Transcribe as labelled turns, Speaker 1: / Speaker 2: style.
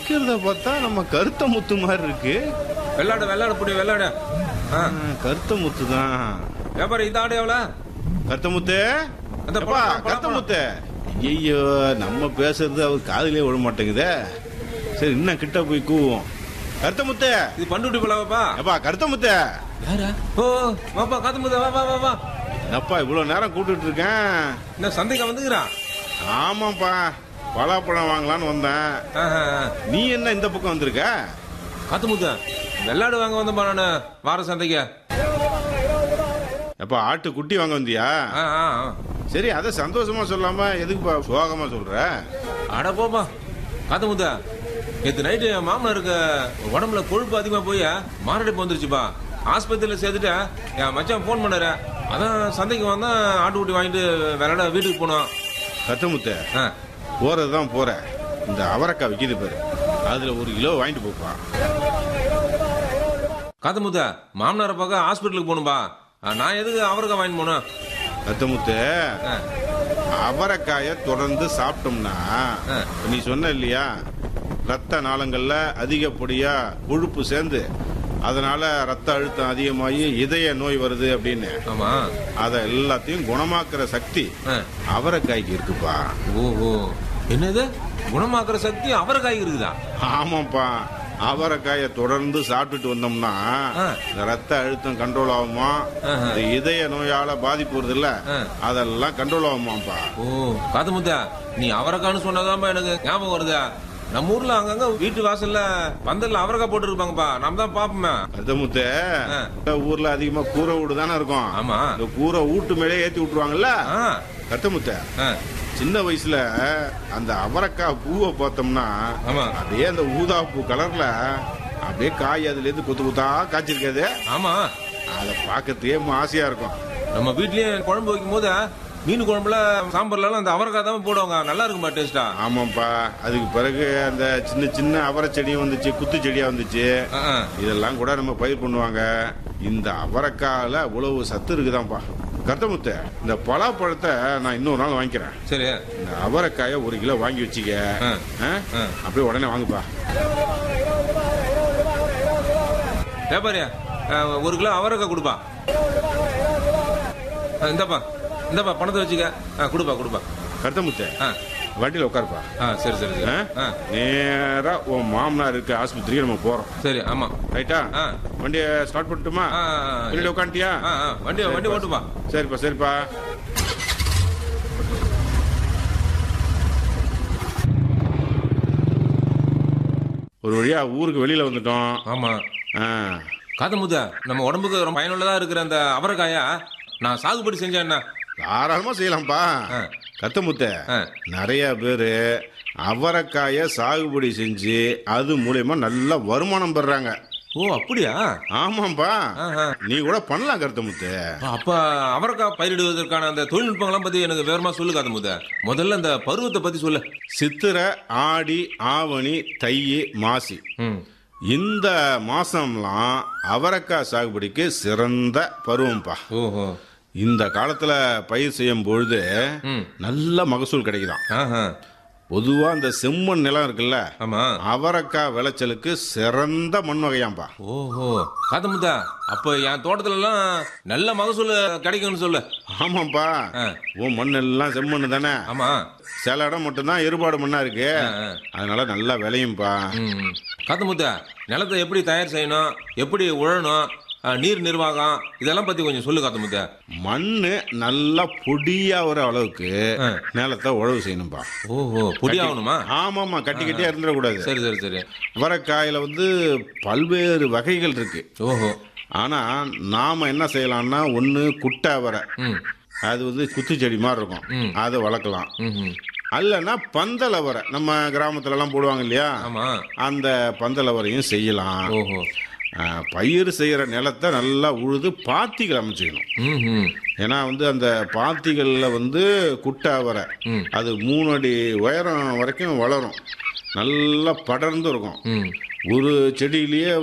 Speaker 1: நிக்கிறத பார்த்தா நம்ம கருத்த முத்து மாதிரி இருக்கு
Speaker 2: வெள்ளாடு வெள்ளாடு புடி வெள்ளாடு ஆ
Speaker 1: ஆ, கருத்த முத்து தான்
Speaker 2: வியாபாரி இந்த ஆடு எவ்வளோ
Speaker 1: கருத்த முத்து
Speaker 2: அந்த
Speaker 1: எப்பா,
Speaker 2: பழம், பழம்,
Speaker 1: கருத்த
Speaker 2: பழம்.
Speaker 1: முத்து ஐயோ நம்ம பேசுறது அவர் காதுலயே விட மாட்டேங்குதே சரி இன்னும் கிட்ட போய் கூவோம் கருத்த முத்து
Speaker 2: இது பண்டுட்டி பழவாப்பா
Speaker 1: எப்பா கருத்த முத்து
Speaker 2: யாரா ஓ வாப்பா காத்து முத வா வா வா வா
Speaker 1: என்னப்பா இவ்வளவு நேரம் கூப்பிட்டு இருக்கேன்
Speaker 2: என்ன சந்தைக்கு வந்துக்கிறான்
Speaker 1: ஆமாப்பா பலாப்பழம் வாங்கலான்னு வந்தேன்
Speaker 2: ஆஹா,
Speaker 1: நீ என்ன இந்த பக்கம் வந்திருக்க
Speaker 2: காத்து முத்த வெள்ளாடு வாங்க வந்தப்பா நானு வார சந்தைக்கு
Speaker 1: எப்பா ஆட்டு குட்டி வாங்க வந்தியா
Speaker 2: ஆ, ஆ, ஆ.
Speaker 1: சரி அதை சந்தோஷமா சொல்லாம எதுக்குப்பா சோகமா சொல்ற
Speaker 2: அட போப்பா காத்து முத்த நேற்று நைட்டு என் மாமனாருக்கு உடம்புல கொழுப்பு அதிகமா போய் மாரடைப்பு வந்துருச்சுப்பா ஆஸ்பத்திரியில சேர்த்துட்டு என் மச்சான் ஃபோன் பண்ணாரு அதான் சந்தைக்கு வந்தா ஆட்டு குட்டி வாங்கிட்டு விளையாட வீட்டுக்கு போனோம்
Speaker 1: கத்தமுத்த
Speaker 2: ஆ,
Speaker 1: போறதுதான் போற இந்த அவரக்காய் விக்குது பாரு அதுல ஒரு கிலோ வாங்கிட்டு போப்பா
Speaker 2: காத்து முத்த மாமனாரை பார்க்க ஹாஸ்பிட்டலுக்கு போகணும்பா ஆ, நான் எதுக்கு அவருக்கு வாங்கிட்டு போனோம்
Speaker 1: கத்தமுத்த
Speaker 2: ஆ,
Speaker 1: அவரைக்காய தொடர்ந்து சாப்பிட்டோம்னா
Speaker 2: ஆ.
Speaker 1: நீ சொன்ன இல்லையா ரத்த நாளங்கள்ல அதிகப்படியா கொழுப்பு சேர்ந்து அதனால ரத்த அழுத்தம் அதிகமாகி இதய நோய் வருது அப்படின்னு
Speaker 2: ஆமா
Speaker 1: அதை எல்லாத்தையும் குணமாக்குற சக்தி
Speaker 2: ஆ.
Speaker 1: அவரைக்காய்க்கு இருக்குப்பா
Speaker 2: ஓஹோ என்னது குணமாக்குற சக்தி அவரைக்காய்க்கு இருக்குதா
Speaker 1: ஆமாப்பா அவரைக்காயை தொடர்ந்து சாப்பிட்டுட்டு வந்தோம்னா
Speaker 2: ஆ.
Speaker 1: இந்த ரத்த அழுத்தம் கண்ட்ரோல் ஆகுமா
Speaker 2: ஆஹா.
Speaker 1: இந்த இதய நோயால பாதிப்பு வருது இல்ல
Speaker 2: ஆ.
Speaker 1: அதெல்லாம் கண்ட்ரோல் ஆகுமாப்பா
Speaker 2: ஓ காது முத்தா நீ அவரைக்கான்னு சொன்னதாம்பா எனக்கு ஞாபகம் வருதா நம்ம ஊர்ல அங்கங்க வீட்டு வாசல்ல பந்தல்ல அவரைக்காய் போட்டு இருப்பாங்கப்பா நம்ம தான் பாப்போமே
Speaker 1: கருத்தமுத்த
Speaker 2: ஆ.
Speaker 1: ஊர்ல அதிகமா கூரை வீடு தானே இருக்கும்
Speaker 2: ஆமா
Speaker 1: இந்த கூரை வீட்டு மேலே ஏத்தி விட்டுருவாங்கல்ல
Speaker 2: ஆ,
Speaker 1: கருத்தமுத்த
Speaker 2: ஆ,
Speaker 1: சின்ன வயசுல அந்த அவரைக்காய் பூவை பார்த்தோம்னா
Speaker 2: ஆமா
Speaker 1: அப்படியே அந்த ஊதா பூ கலர்ல அப்படியே காய் அதுல இருந்து கொத்து கொத்தா காய்ச்சிருக்காது
Speaker 2: ஆமா
Speaker 1: அதை பார்க்கறதுக்கே ஆசையா இருக்கும்
Speaker 2: நம்ம வீட்லயே குழம்பு வைக்கும் போது மீன் குழம்புல சாம்பார்ல எல்லாம் அந்த அவரைக்காய் தான் போடுவாங்க நல்லா இருக்குமா டேஸ்டா
Speaker 1: ஆமாப்பா அதுக்கு பிறகு அந்த சின்ன சின்ன அவரை செடியும் வந்துச்சு குத்து செடியா வந்துச்சு
Speaker 2: ஆ, ஆ.
Speaker 1: இதெல்லாம் கூட நம்ம பயிர் பண்ணுவாங்க இந்த அவரைக்கால உழவு சத்து இருக்குதான்ப்பா கருத்தமுத்த இந்த பலாப்பழத்தை நான் இன்னொரு நாள் வாங்கிக்கிறேன்
Speaker 2: சரி
Speaker 1: இந்த அவரைக்காயை ஒரு கிலோ வாங்கி வச்சுக்க
Speaker 2: ஆ.
Speaker 1: ஆ?
Speaker 2: ஆ.
Speaker 1: அப்படியே உடனே வாங்குப்பா
Speaker 2: வியாபாரியா ஆ, ஒரு கிலோ அவரைக்காய் கொடுப்பா ஆ, இந்தாப்பா இந்தாப்பா பணத்தை வச்சுக்க ஆ, கொடுப்பா கொடுப்பா
Speaker 1: கருத்தமுத்த
Speaker 2: ஆ
Speaker 1: வண்டியில் உட்காருப்பா
Speaker 2: ஆ சரி சரி சரி
Speaker 1: ஆ?
Speaker 2: ஆ
Speaker 1: நேரா உன் மாமனார் இருக்க ஆஸ்பத்திரிக்கு நம்ம போறோம்
Speaker 2: சரி ஆமா
Speaker 1: ரைட்டா
Speaker 2: ஆ.
Speaker 1: வண்டியை ஸ்டார்ட் பண்ணட்டுமா
Speaker 2: ஆ, ஆ, ஆ.
Speaker 1: பின்னாடி உட்காந்துட்டியா
Speaker 2: ஆ, ஆ, வண்டி வண்டி ஓட்டுப்பா
Speaker 1: சரிப்பா சரிப்பா ஒரு வழியா ஊருக்கு வெளியில வந்துட்டோம்
Speaker 2: ஆமா
Speaker 1: ஆ,
Speaker 2: காத்து முத்த நம்ம உடம்புக்கு ரொம்ப பயனுள்ளதா இருக்கிற அந்த அவரைக்காய நான் சாகுபடி செஞ்சேன் என்ன
Speaker 1: தாராளமா செய்யலாம்ப்பா
Speaker 2: ஆ.
Speaker 1: கத்தமுத்த
Speaker 2: ஆ.
Speaker 1: நிறைய பேரு அவரைக்காய சாகுபடி செஞ்சு அது மூலியமா நல்ல வருமானம் பெறாங்க
Speaker 2: ஓ அப்படியா
Speaker 1: ஆமாப்பா
Speaker 2: ஆஹா.
Speaker 1: நீ கூட பண்ணலாம் கருத்தமுத்து
Speaker 2: அப்ப அவரைக்காய் பயிரிடுவதற்கான அந்த தொழில்நுட்பங்கள்லாம் பத்தி எனக்கு விவரமா சொல்லு காத்து முத்த முதல்ல அந்த பருவத்தை பத்தி சொல்லு
Speaker 1: சித்திரை ஆடி ஆவணி தை மாசி
Speaker 2: ம்
Speaker 1: இந்த மாசம்லாம் அவரைக்காய் சாகுபடிக்கு சிறந்த பருவம்ப்பா
Speaker 2: ஓஹோ
Speaker 1: இந்த காலத்துல பயிர் செய்யும் பொழுது
Speaker 2: ம்
Speaker 1: நல்ல மகசூல் கிடைக்குதாம்
Speaker 2: ஆஹா
Speaker 1: பொதுவா இந்த செம்மண் நிலம் இருக்குல்ல
Speaker 2: ஆமா
Speaker 1: அவரைக்காய் விளைச்சலுக்கு சிறந்த மண் வகையாம்பா
Speaker 2: ஓஹோ காத்து முத்த அப்ப என் தோட்டத்துல எல்லாம் நல்ல மகசூல் கிடைக்கும்னு சொல்லு
Speaker 1: ஆமாப்பா
Speaker 2: ஆ.
Speaker 1: உன் மண் எல்லாம் செம்மண் தானே
Speaker 2: ஆமா
Speaker 1: சில இடம் மட்டும்தான் எருபாடு மண்ணா இருக்கு
Speaker 2: ஆ, ஆ.
Speaker 1: அதனால நல்லா விளையும்பா
Speaker 2: ம் காத்து முத்த நிலத்தை எப்படி தயார் செய்யணும் எப்படி உழணும் ஆ, நீர் நிர்வாகம் இதெல்லாம் பத்தி கொஞ்சம் சொல்லு காத்து முத்த
Speaker 1: மண்ணு நல்லா பொடியாகிற அளவுக்கு
Speaker 2: ஆ.
Speaker 1: நிலத்தை உழவு செய்யணும்பா
Speaker 2: ஓஹோ பொடி ஆகணுமா
Speaker 1: ஆமாமா கட்டி கட்டியா இருந்துடக்கூடாது
Speaker 2: சரி சரி சரி
Speaker 1: அவரைக்காயில வந்து பல்வேறு வகைகள் இருக்கு
Speaker 2: ஓஹோ
Speaker 1: ஆனா நாம என்ன செய்யலாம்னா ஒண்ணு குட்டை அவரை
Speaker 2: ம்
Speaker 1: அது வந்து குத்துச்செடி மாதிரி
Speaker 2: ம்.
Speaker 1: இருக்கும் அதை வளர்க்கலாம்
Speaker 2: ம் ம்.
Speaker 1: அல்லனா பந்தல் அவரை நம்ம கிராமத்துல எல்லாம் போடுவாங்க இல்லையா
Speaker 2: ஆமா
Speaker 1: அந்த பந்தல் அவரையும் செய்யலாம்
Speaker 2: ஓஹோ
Speaker 1: ஆ, பயிர் செய்யற நிலத்தை நல்லா உழுது பாத்திகள் அமைச்சுக்கணும்
Speaker 2: ம் ம்
Speaker 1: ஏன்னா வந்து அந்த பாத்திகளில் வந்து குட்டை அவரை
Speaker 2: ம்.
Speaker 1: அது மூணு அடி உயரம் வரைக்கும் வளரும் நல்லா படர்ந்து இருக்கும்
Speaker 2: ம்
Speaker 1: ஒரு செடியிலேயே